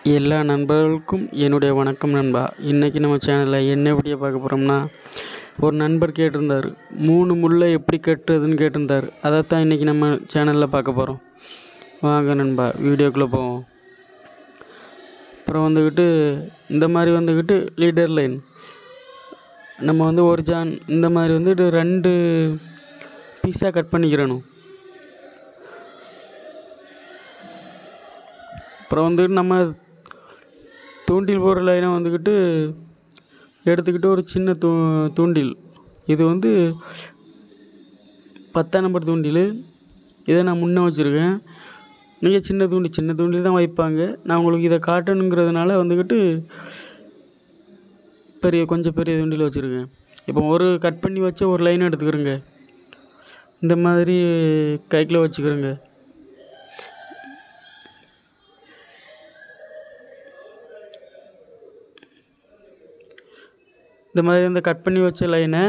எல்லா நண்பர்களுக்கும் என்னுடைய வணக்கம் நண்பா இன்றைக்கி நம்ம சேனலில் என்ன வீடியோ பார்க்க போகிறோம்னா ஒரு நண்பர் கேட்டிருந்தார் மூணு முள்ளை எப்படி கட்டுறதுன்னு கேட்டிருந்தார் அதைத்தான் இன்றைக்கி நம்ம சேனலில் பார்க்க போகிறோம் வாங்க நண்பா வீடியோக்குள்ளே போவோம் அப்புறம் வந்துக்கிட்டு இந்த மாதிரி வந்துக்கிட்டு லீடர் லைன் நம்ம வந்து ஒரு ஜான் இந்த மாதிரி வந்துட்டு ரெண்டு பீஸாக கட் பண்ணிக்கிறணும் அப்புறம் வந்துக்கிட்டு நம்ம தூண்டில் போடுற லைனை வந்துக்கிட்டு எடுத்துக்கிட்டு ஒரு சின்ன தூ தூண்டில் இது வந்து பத்தாம் நம்பர் தூண்டில் இதை நான் முன்னே வச்சுருக்கேன் நீங்கள் சின்ன தூண்டில் சின்ன தூண்டில் தான் வைப்பாங்க நான் உங்களுக்கு இதை காட்டணுங்கிறதுனால வந்துக்கிட்டு பெரிய கொஞ்சம் பெரிய தூண்டில் வச்சுருக்கேன் இப்போ ஒரு கட் பண்ணி வச்ச ஒரு லைன் எடுத்துக்கிறேங்க இந்த மாதிரி கைக்கில் வச்சுக்கிறேங்க இந்த மாதிரி இந்த கட் பண்ணி வச்ச லைனை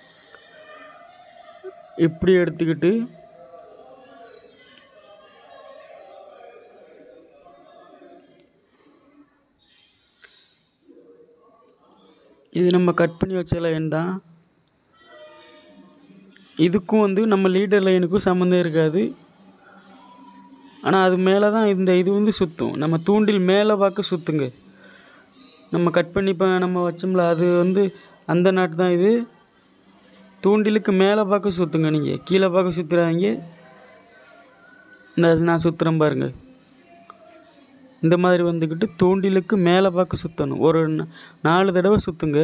இப்படி எடுத்துக்கிட்டு இது நம்ம கட் பண்ணி வச்ச லைன் தான் இதுக்கும் வந்து நம்ம லீடர் லைனுக்கும் சம்மந்தம் இருக்காது ஆனால் அது மேலே தான் இந்த இது வந்து சுற்றும் நம்ம தூண்டில் மேலே பார்க்க சுற்றுங்க நம்ம கட் பண்ணி இப்போ நம்ம வச்சோம்ல அது வந்து அந்த நாட்டு தான் இது தூண்டிலுக்கு மேலே பார்க்க சுற்றுங்க நீங்கள் கீழே பார்க்க சுற்றுறாங்க இந்த நான் சுற்றுறேன் பாருங்க இந்த மாதிரி வந்துக்கிட்டு தூண்டிலுக்கு மேலே பார்க்க சுற்றணும் ஒரு ந- நாலு தடவை சுற்றுங்க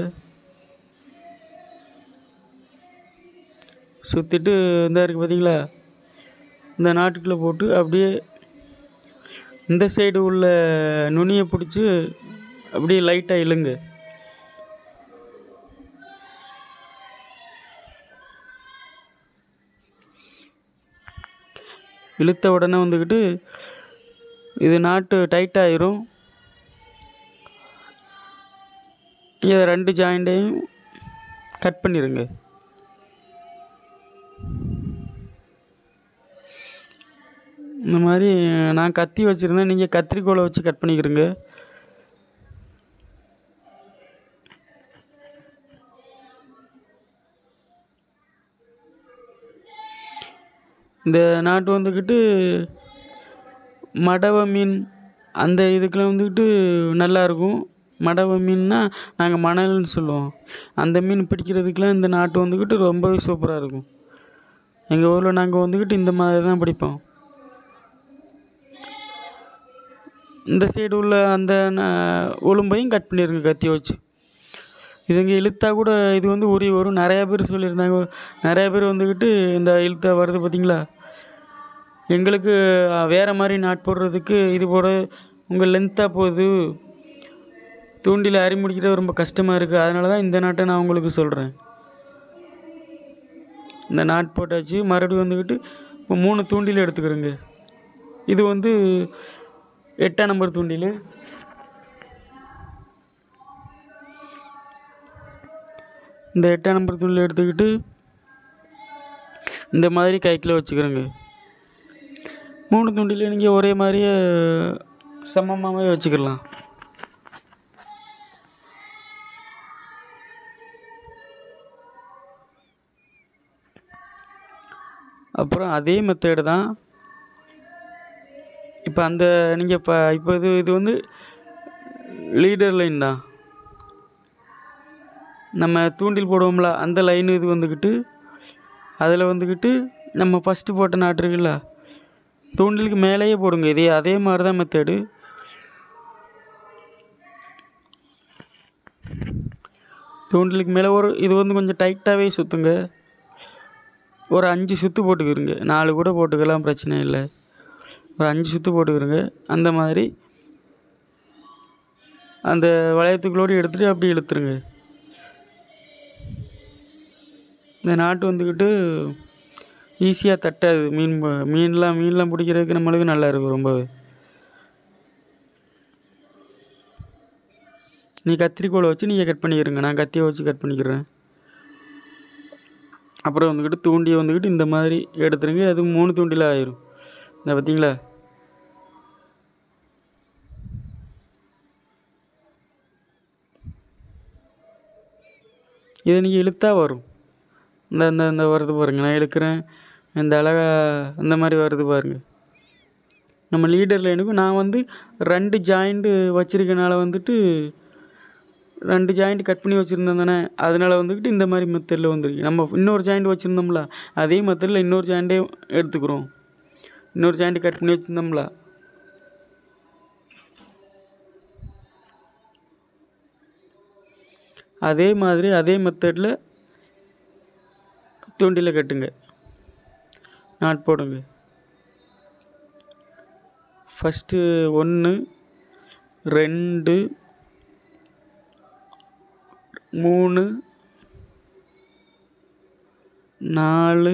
சுற்றிட்டு இந்த இருக்குது பார்த்தீங்களா இந்த நாட்டுக்குள்ளே போட்டு அப்படியே இந்த சைடு உள்ள நுனியை பிடிச்சி அப்படியே லைட்டாக இழுங்க இழுத்த உடனே வந்துக்கிட்டு இது நாட்டு டைட் ஆயிரும் இதை ரெண்டு ஜாயிண்ட்டையும் கட் பண்ணிடுங்க இந்த மாதிரி நான் கத்தி வச்சுருந்தேன் நீங்கள் கத்திரிக்கோலை வச்சு கட் பண்ணிக்கிறங்க இந்த நாட்டு வந்துக்கிட்டு மடவ மீன் அந்த இதுக்கெலாம் வந்துக்கிட்டு நல்லா இருக்கும் மடவ மீன்னா நாங்கள் மணல்னு சொல்லுவோம் அந்த மீன் பிடிக்கிறதுக்கெலாம் இந்த நாட்டு வந்துக்கிட்டு ரொம்பவே சூப்பராக இருக்கும் எங்கள் ஊரில் நாங்கள் வந்துக்கிட்டு இந்த மாதிரி தான் பிடிப்போம் இந்த சைடு உள்ள அந்த ந- உளும்பையும் கட் பண்ணிடுங்க கத்தி வச்சு இதுங்க இழுத்தா கூட இது வந்து உரி வரும் நிறையா பேர் சொல்லியிருந்தாங்க நிறையா பேர் வந்துக்கிட்டு இந்த இழுத்தா வருது பார்த்தீங்களா எங்களுக்கு அஹ், வேறு மாதிரி நாட் போடுறதுக்கு இது போட உங்கள் லென்த்தாக போகுது தூண்டில் அரி முடிக்கிறது ரொம்ப கஷ்டமாக இருக்குது அதனால தான் இந்த நாட்டை நான் உங்களுக்கு சொல்கிறேன் இந்த நாட் போட்டாச்சு மறுபடியும் வந்துக்கிட்டு இப்போ மூணு தூண்டில் எடுத்துக்கிறேங்க இது வந்து எட்டாம் நம்பர் தூண்டில் இந்த எட்டாம் நம்பர் தூண்டில் எடுத்துக்கிட்டு இந்த மாதிரி கைக்கில் வச்சுக்கிறேங்க மூணு தூண்டில் நீங்கள் ஒரே மாதிரியே சமமாகவே வச்சுக்கலாம் அப்புறம் அதே மெத்தேடு தான் இப்போ அந்த நீங்கள் இப்போ இப்போ இது இது வந்து லீடர் லைன் தான் நம்ம தூண்டில் போடுவோம்ல அந்த லைன் இது வந்துக்கிட்டு அதில் வந்துக்கிட்டு நம்ம ஃபஸ்ட்டு போட்ட நாட்டு இருக்குல்ல தூண்டிலுக்கு மேலேயே போடுங்க இதே அதே மாதிரி தான் மெத்தேடு தூண்டிலுக்கு மேலே ஒரு இது வந்து கொஞ்சம் டைட்டாகவே சுற்றுங்க ஒரு அஞ்சு சுற்று போட்டுக்கிறங்க நாலு கூட போட்டுக்கலாம் பிரச்சனை இல்லை ஒரு அஞ்சு சுற்று போட்டுக்கிறங்க அந்த மாதிரி அந்த வளையத்துக்குள்ளோடு எடுத்துகிட்டு அப்படியே இழுத்துருங்க இந்த நாட்டு வந்துக்கிட்டு ஈஸியாக தட்டாது மீன் ப- மீன்லாம் மீன்லாம் பிடிக்கிறதுக்கு நம்மளுக்கு நல்லா இருக்கும் ரொம்பவே நீ கத்திரிக்கோலை வச்சு நீங்கள் கட் பண்ணிக்கிறங்க நான் கத்தியை வச்சு கட் பண்ணிக்கிறேன் அப்புறம் வந்துக்கிட்டு தூண்டியை வந்துக்கிட்டு இந்த மாதிரி எடுத்துருங்க அது மூணு தூண்டில் ஆயிரும் இந்த பார்த்தீங்களா இதை நீங்கள் இழுத்தா வரும் இந்த இந்த இந்த வருது பாருங்க நான் இழுக்கிறேன் இந்த அழகா இந்த மாதிரி வருது பாருங்க நம்ம லீடர் லைனுக்கும் நான் வந்து ரெண்டு ஜாயிண்ட்டு வச்சுருக்கனால வந்துட்டு ரெண்டு ஜாயிண்ட் கட் பண்ணி வச்சுருந்தேன் தானே அதனால வந்துக்கிட்டு இந்த மாதிரி மெத்தடில் வந்துருக்கு நம்ம இன்னொரு ஜாயிண்ட் வச்சுருந்தோம்ல அதே மெத்தடில் இன்னொரு ஜாயிண்ட்டே எடுத்துக்கிறோம் இன்னொரு ஜாயிண்ட் கட் பண்ணி வச்சுருந்தோம்ல அதே மாதிரி அதே மெத்தடில் தூண்டில் கட்டுங்க நாட் போடுங்க ஃபஸ்ட்டு ஒன்று ரெண்டு மூணு நாலு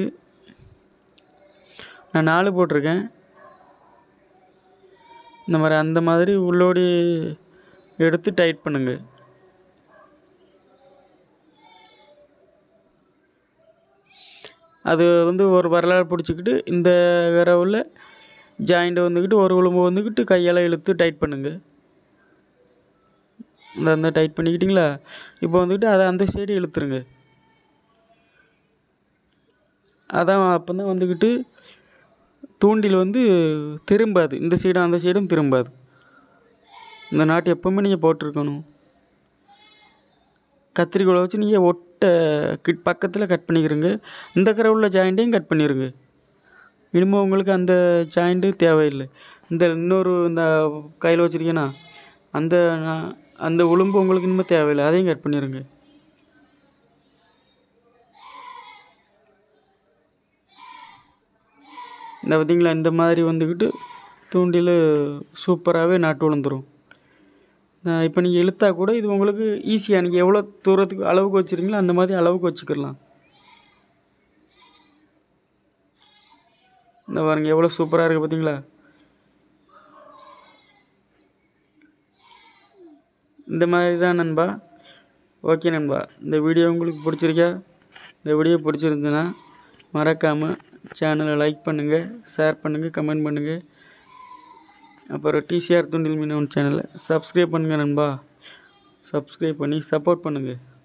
நான் நாலு போட்டிருக்கேன் இந்த மாதிரி அந்த மாதிரி உள்ளோடி எடுத்து டைட் பண்ணுங்க அது வந்து ஒரு வரலாறு பிடிச்சிக்கிட்டு இந்த விரவில் ஜாயிண்ட்டை வந்துக்கிட்டு ஒரு உளும்பு வந்துக்கிட்டு கையால் இழுத்து டைட் பண்ணுங்க இந்த அந்த டைட் பண்ணிக்கிட்டிங்களா இப்போ வந்துக்கிட்டு அதை அந்த சைடு இழுத்துருங்க அதான் அப்போ தான் வந்துக்கிட்டு தூண்டில் வந்து திரும்பாது இந்த சைடும் அந்த சைடும் திரும்பாது இந்த நாட்டு எப்போவுமே நீங்கள் போட்டிருக்கணும் கத்திரிக்கோலை வச்சு நீங்கள் ஒட்டை கிட் பக்கத்தில் கட் பண்ணிக்கிறங்க இந்த கரை உள்ள ஜாயிண்ட்டையும் கட் பண்ணிடுங்க இனிமேல் உங்களுக்கு அந்த ஜாயிண்ட்டு தேவையில்லை இந்த இன்னொரு இந்த கையில் வச்சுருக்கேன்னா அந்த நான் அந்த உளும்பு உங்களுக்கு இனிமேல் தேவையில்லை அதையும் கட் பண்ணிடுங்க இந்த பார்த்தீங்களா இந்த மாதிரி வந்துக்கிட்டு தூண்டில் சூப்பராகவே நாட்டு விழுந்துரும் இப்போ நீங்கள் இழுத்தா கூட இது உங்களுக்கு ஈஸியாக நீங்கள் எவ்வளோ தூரத்துக்கு அளவுக்கு வச்சுருக்கீங்களோ அந்த மாதிரி அளவுக்கு வச்சுக்கிடலாம் இந்த பாருங்க எவ்வளோ சூப்பராக இருக்குது பார்த்தீங்களா இந்த மாதிரி தான் நண்பா ஓகே நண்பா இந்த வீடியோ உங்களுக்கு பிடிச்சிருக்கா இந்த வீடியோ பிடிச்சிருந்துன்னா மறக்காமல் சேனலை லைக் பண்ணுங்கள் ஷேர் பண்ணுங்கள் கமெண்ட் பண்ணுங்கள் அப்புறம் டிசிஆர் துண்டில் மீனவன் சேனலை சப்ஸ்கிரைப் பண்ணுங்கள் நண்பா சப்ஸ்கிரைப் பண்ணி சப்போர்ட் பண்ணுங்கள்